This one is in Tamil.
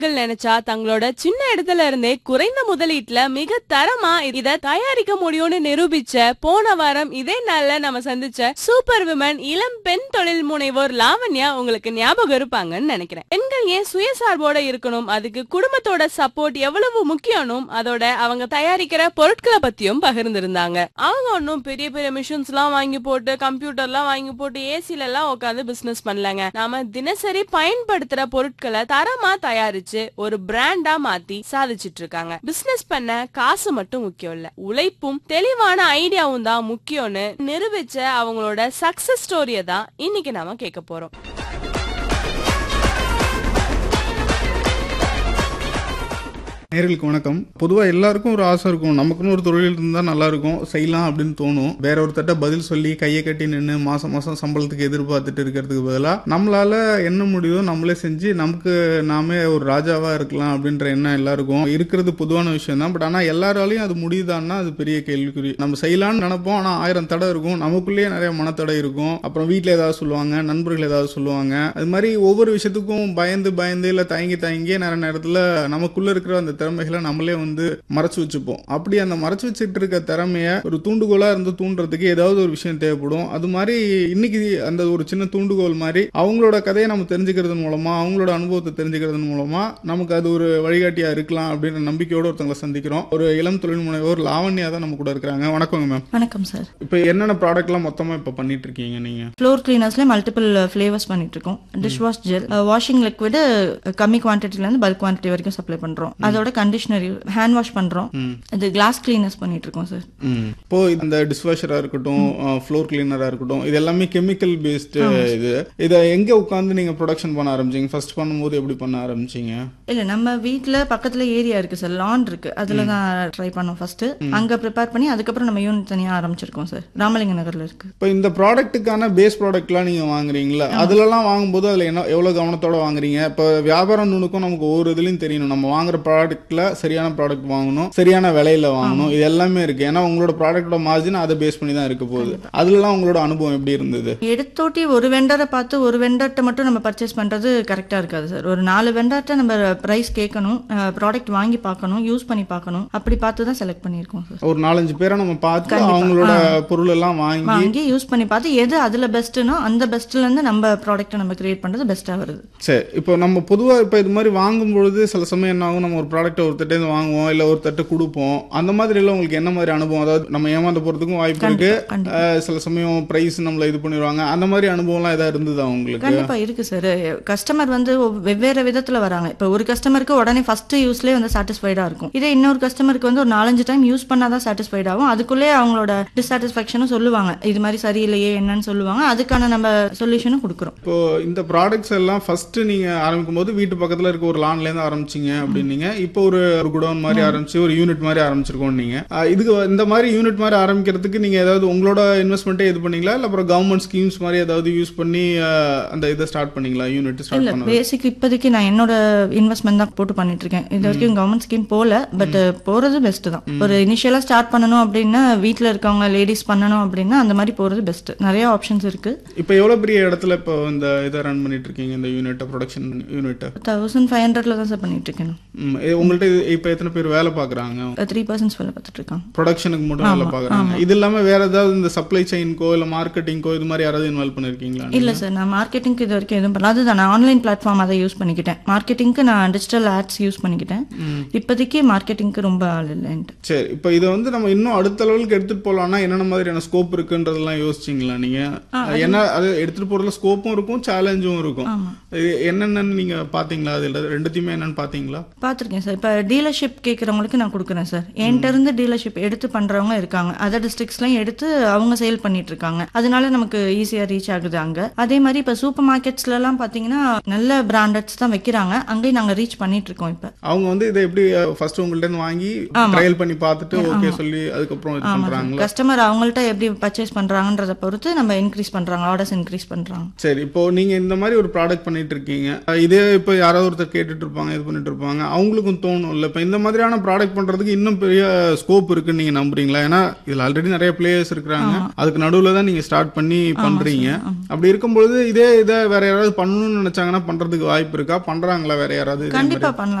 மக்கள் நினைச்சா தங்களோட சின்ன இடத்துல இருந்தே குறைந்த முதலீட்டுல மிக தரமா இத தயாரிக்க முடியும்னு நிரூபிச்ச போன வாரம் இதே நாள்ல நம்ம சந்திச்ச சூப்பர் விமன் இளம் பெண் தொழில் முனைவோர் லாவண்யா உங்களுக்கு ஞாபகம் இருப்பாங்கன்னு நினைக்கிறேன் பெண்கள் ஏன் சுயசார்போட இருக்கணும் அதுக்கு குடும்பத்தோட சப்போர்ட் எவ்வளவு முக்கியம்னும் அதோட அவங்க தயாரிக்கிற பொருட்களை பத்தியும் பகிர்ந்திருந்தாங்க அவங்க ஒன்னும் பெரிய பெரிய மிஷின்ஸ் எல்லாம் வாங்கி போட்டு கம்ப்யூட்டர் எல்லாம் வாங்கி போட்டு ஏசில எல்லாம் உட்காந்து பிசினஸ் பண்ணலங்க நாம தினசரி பயன்படுத்துற பொருட்களை தரமா தயாரிச்சு ஒரு பிராண்டா மாத்தி சாதிச்சிட்டு இருக்காங்க பிசினஸ் பண்ண காசு மட்டும் முக்கியம் இல்ல உழைப்பும் தெளிவான ஐடியாவும் தான் முக்கியம்னு நிரூபிச்ச அவங்களோட சக்சஸ் ஸ்டோரிய தான் இன்னைக்கு நாம கேட்க போறோம் நேர்களுக்கு வணக்கம் பொதுவாக எல்லாருக்கும் ஒரு ஆசை இருக்கும் நமக்குன்னு ஒரு தொழில் இருந்தால் நல்லா இருக்கும் செய்யலாம் அப்படின்னு தோணும் வேற ஒருத்தட்ட பதில் சொல்லி கையை கட்டி நின்று மாசம் மாசம் சம்பளத்துக்கு எதிர்பார்த்துட்டு இருக்கிறதுக்கு பதிலாக நம்மளால என்ன முடியுதோ நம்மளே செஞ்சு நமக்கு நாமே ஒரு ராஜாவா இருக்கலாம் அப்படின்ற எண்ணம் எல்லாருக்கும் இருக்கிறது பொதுவான விஷயம் தான் பட் ஆனால் எல்லாராலையும் அது முடியுதான்னா அது பெரிய கேள்விக்குறி நம்ம செய்யலாம்னு நினைப்போம் ஆனால் ஆயிரம் தடை இருக்கும் நமக்குள்ளேயே நிறைய மனத்தடை இருக்கும் அப்புறம் வீட்டில் ஏதாவது சொல்லுவாங்க நண்பர்கள் ஏதாவது சொல்லுவாங்க அது மாதிரி ஒவ்வொரு விஷயத்துக்கும் பயந்து பயந்து இல்லை தயங்கி தயங்கி நிறைய நேரத்தில் நமக்குள்ள இருக்கிற அந்த திறமைகளை நம்மளே வந்து மறைச்சு வச்சுப்போம் அப்படி அந்த மறைச்சு வச்சுட்டு இருக்க திறமைய ஒரு தூண்டுகோலா இருந்து தூண்டுறதுக்கு ஏதாவது ஒரு விஷயம் தேவைப்படும் அது மாதிரி இன்னைக்கு அந்த ஒரு சின்ன தூண்டுகோல் மாதிரி அவங்களோட கதையை நம்ம தெரிஞ்சுக்கிறது மூலமா அவங்களோட அனுபவத்தை தெரிஞ்சுக்கிறது மூலமா நமக்கு அது ஒரு வழிகாட்டியா இருக்கலாம் அப்படின்ற நம்பிக்கையோட ஒருத்தங்களை சந்திக்கிறோம் ஒரு இளம் தொழில் முனைவோர் லாவண்யா தான் நம்ம கூட இருக்கிறாங்க வணக்கங்க மேம் வணக்கம் சார் இப்போ என்னென்ன ப்ராடக்ட்லாம் மொத்தமா இப்போ பண்ணிட்டு இருக்கீங்க நீங்க ஃப்ளோர் கிளீனர்ஸ்ல மல்டிபிள் ஃப்ளேவர்ஸ் பண்ணிட்டு இருக்கோம் dish wash gel washing liquid கம்மி குவான்டிட்டில இருந்து பல்க் குவான்டிட்டி வரைக்கும் சப்ளை பண்றோம் அதோட கண்டிஷனர் ஹேண்ட் வாஷ் பண்றோம் இது கிளாஸ் கிளீனர்ஸ் பண்ணிட்டு இருக்கோம் சார் ம். இப்போ இந்த டிஷ்வாஷரா இருக்கட்டும் ஃப்ளோர் கிளீனரா இருக்கட்டும் இது எல்லாமே கெமிக்கல் பேஸ்டு இது இதை எங்க உட்காந்து நீங்க ப்ரொடக்ஷன் பண்ண ஆரம்பிச்சீங்க ஃபர்ஸ்ட் பண்ணும்போது எப்படி பண்ண ஆரம்பிச்சீங்க இல்ல நம்ம வீட்ல பக்கத்துல ஏரியா இருக்கு சார் லான் இருக்கு அதுல தான் ட்ரை பண்ணோம் ஃபர்ஸ்ட் அங்க ப்ரிப்பேர் பண்ணி அதுக்கப்புறம் நம்ம யூனிட் தனியா ஆரம்பிச்சிருக்கோம் சார் ராமலிங்க நகர்ல இருக்கு இப்போ இந்த ப்ராடக்ட்டுக்கான பேஸ் ப்ராடக்ட்லாம் நீங்க வாங்குறீங்களா அதுலலாம் வாங்கும்போது அதுல என்ன எவ்வளவு கவனத்தோட வாங்குறீங்க இப்போ வியாபாரம் நுணுக்கும் நமக்கு ஒவ்வொரு இதுலயும் தெரியணும் நம்ம வாங்குற ப்ராடக்ட்ல சரியான ப்ராடக்ட் வாங்கணும் சரியான விலையில வாங்கணும் இது எல்லாமே இருக்கு ஏன்னா உங்களோட ப்ராடக்டோட மார்ஜின் அதை பேஸ் பண்ணி தான் இருக்க போகுது அதுலலாம் உங்களோட அனுபவம் எப்படி இருந்தது எடுத்தோட்டி ஒரு வெண்டரை பார்த்து ஒரு வெண்டர்ட்ட மட்டும் நம்ம பர்ச்சேஸ் பண்றது கரெக்டா இருக்காது சார் ஒரு நாலு வெண்டர்ட்ட நம்ம பிரைஸ் கேட்கணும் ப்ராடக்ட் வாங்கி பார்க்கணும் யூஸ் பண்ணி பார்க்கணும் அப்படி பார்த்து தான் செலக்ட் பண்ணியிருக்கோம் சார் ஒரு நாலஞ்சு பேரை நம்ம பார்த்து அவங்களோட பொருள் எல்லாம் வாங்கி வாங்கி யூஸ் பண்ணி பார்த்து எது அதுல பெஸ்ட்னோ அந்த பெஸ்ட்ல இருந்து நம்ம ப்ராடக்ட்டை நம்ம கிரியேட் பண்றது பெஸ்டா வருது சரி இப்போ நம்ம பொதுவா இப்போ இது மாதிரி வாங்கும் பொழுது சில சமயம் என்ன ஆகும் நம்ம ஒரு ப்ராடக்ட்டை ஒருத்தட்ட இருந்து வாங்குவோம் இல்ல ஒருத்தட்ட கொடுப்போம் அந்த மாதிரி எல்லாம் உங்களுக்கு என்ன மாதிரி அனுபவம் அதாவது நம்ம ஏமாந்து போறதுக்கும் வாய்ப்பு இருக்கு கண்டிப்பா. அஹ், சில சமயம் பிரைஸ் நம்மள இது பண்ணிடுவாங்க அந்த மாதிரி அனுபவம்லாம் ஏதாவது இருந்ததா உங்களுக்கு கண்டிப்பா இருக்கு சார் கஸ்டமர் வந்து ஒவ்- வெவ்வேறு விதத்துல வராங்க இப்போ ஒரு கஸ்டமருக்கு உடனே ஃபர்ஸ்ட் யூஸ்லேயே வந்து சாட்டிஸ்ஃபைடா இருக்கும் இதே இன்னொரு கஸ்டமருக்கு வந்து ஒரு நாலஞ்சு டைம் யூஸ் பண்ணாதான் சாட்டிஸ்ஃபைட் ஆகும் அதுக்குள்ளே அவங்களோட டிஸாட்டிஸ்ஃபேக்ஷனும் சொல்லுவாங்க இது மாதிரி சரியில்லையே என்னன்னு சொல்லுவாங்க அதுக்கான நம்ம சொல்யூஷனும் கொடுக்குறோம் இப்போ இந்த ப்ராடக்ட்ஸ் எல்லாம் ஃபர்ஸ்ட் நீங்க ஆரம்பிக்கும் போது வீட்டு பக்கத்துல இருக்க ஒரு லான்ல இருந்து ஆரம்பிச்சீங்க அப்படின்னீங்க இப்போ ஒரு ஒரு குடோன் மாதிரி ஆரம்பிச்சு ஒரு யூனிட் மாதிரி ஆரம்பிச்சிருக்கோம் நீங்க அஹ், இதுக்கு இந்த மாதிரி யூனிட் மாதிரி ஆரம்பிக்கிறதுக்கு நீங்க ஏதாவது உங்களோட இன்வெஸ்ட்மெண்ட்டே இது பண்ணீங்களா இல்ல அப்புறம் கவர்மெண்ட் ஸ்கீம்ஸ் மாதிரி ஏதாவது யூஸ் பண்ணி அஹ், அந்த இதை ஸ்டார்ட் பண்ணீங்களா யூனிட் ஸ்டார்ட் இல்ல பண்ண பேசிக் இப்போதைக்கு நான் என்னோட இன்வெஸ்ட்மெண்ட் தான் போட்டு பண்ணிட்டு இருக்கேன் இது வரைக்கும் கவர்மெண்ட் ஸ்கீம் போல பட் போறது பெஸ்ட் தான் ஒரு இனிஷியலா ஸ்டார்ட் பண்ணணும் அப்படின்னா வீட்ல இருக்கவங்க லேடிஸ் பண்ணணும் அப்படின்னா அந்த மாதிரி போறது பெஸ்ட் நிறைய ஆப்ஷன்ஸ் இருக்கு இப்போ எவ்வளவு பெரிய இடத்துல இப்போ இந்த இதை ரன் பண்ணிட்டு இருக்கீங்க இந்த யூனிட்டை ப்ரொடக்ஷன் யூனிட்டை தௌசண்ட் ஃபைவ் ஹண்ட்ரட்ல தான் சார் பண்ணிட்டு இருக்கேன் உங்கள்ட்ட இது- இப்போ எத்தனை பேர் வேலை பார்க்குறாங்க த்ரீ பர்சன்ஸ் வேலை பார்த்துட்டு இருக்காங்க ப்ரொடக்ஷனுக்கு மட்டும் வேலை பார்க்குறாங்க இது இல்லாம வேற ஏதாவது இந்த சப்ளை செயின்க்கோ இல்ல மார்க்கெட்டிங்க்கோ இது மாதிரி யாராவது இன்வால்வ் பண்ணிருக்கீங்களா இல்ல சார் நான் மார்க்கெட்டிங்க்கு இது வரைக்கும் எதுவும் பண்ணல அதுதான் நான் ஆன்லைன் பிளாட்ஃபார்ம் அதை யூஸ் பண்ணிக்கிட்டேன் மார்க்கெட்டிங்க்கு நான் டிஜிட்டல் ஆட்ஸ் யூஸ் பண்ணிக்கிட்டேன் இப்போதைக்கு மார்க்கெட்டிங்க்கு ரொம்ப ஆள் இல்லைன்ட்டு சரி இப்போ இதை வந்து நம்ம இன்னும் அடுத்த லெவலுக்கு எடுத்துட்டு போலாம்னா என்னென்ன மாதிரியான ஸ்கோப் இருக்குன்றதெல்லாம் யோசிச்சிங்களா நீங்க என்ன அது எடுத்துட்டு போறதுல ஸ்கோப்பும் இருக்கும் சேலஞ்சும் இருக்கும் இது என்னென்னன்னு நீங்க பாத்தீங்களா அது ரெண்டுத்தையுமே என்னன்னு பாத்தீங்களா பார்த்துருக்கேன் சார் இப்போ டீலர்ஷிப் கேட்குறவங்களுக்கு நான் கொடுக்குறேன் சார் என்கிட்ட இருந்து டீலர்ஷிப் எடுத்து பண்ணுறவங்க இருக்காங்க அதர் டிஸ்ட்ரிக்ஸ்லாம் எடுத்து அவங்க சேல் பண்ணிட்டு இருக்காங்க அதனால நமக்கு ஈஸியாக ரீச் ஆகுது அங்கே அதே மாதிரி இப்போ சூப்பர் மார்க்கெட்ஸ்லலாம் பார்த்தீங்கன்னா நல்ல பிராண்டட்ஸ் தான் வைக்கிறாங்க அங்கேயும் நாங்கள் ரீச் பண்ணிட்டு இருக்கோம் இப்போ அவங்க வந்து இதை எப்படி ஃபர்ஸ்ட் உங்கள்ட்ட இருந்து வாங்கி ட்ரையல் பண்ணி பார்த்துட்டு ஓகே சொல்லி அதுக்கப்புறம் இது பண்றாங்களா கஸ்டமர் அவங்கள்ட்ட எப்படி பர்ச்சேஸ் பண்றாங்கன்றத பொறுத்து நம்ம இன்க்ரீஸ் பண்றாங்க ஆர்டர்ஸ் இன்க்ரீஸ் பண்றாங்க சரி இப்போ நீங்க இந்த மாதிரி ஒரு ப்ராடக்ட் பண்ணிட்டு இருக்கீங்க அஹ் இதே இப்போ யாராவது ஒருத்தர் கேட்டுட்டு இருப்பாங்க இது பண்ணிட்டு இருப்பாங்க அவங்களுக்கும் தோணும் இல்ல இப்போ இந்த மாதிரியான ப்ராடக்ட் பண்றதுக்கு இன்னும் பெரிய ஸ்கோப் இருக்குன்னு நீங்க நம்புறீங்களா ஏன்னா இதுல ஆல்ரெடி நிறைய பிளேயர்ஸ் இருக்கிறாங்க அதுக்கு நடுவுல தான் நீங்க ஸ்டார்ட் பண்ணி பண்றீங்க அப்படி இருக்கும்பொழுது இதே இதை வேற யாராவது பண்ணணும்னு நினைச்சாங்கன்னா பண்றதுக்கு வாய்ப்பு இருக்கா பண்றாங்களா வேற யாராவது இதே மாதிரி? கண்டிப்பா பண்ணலாம்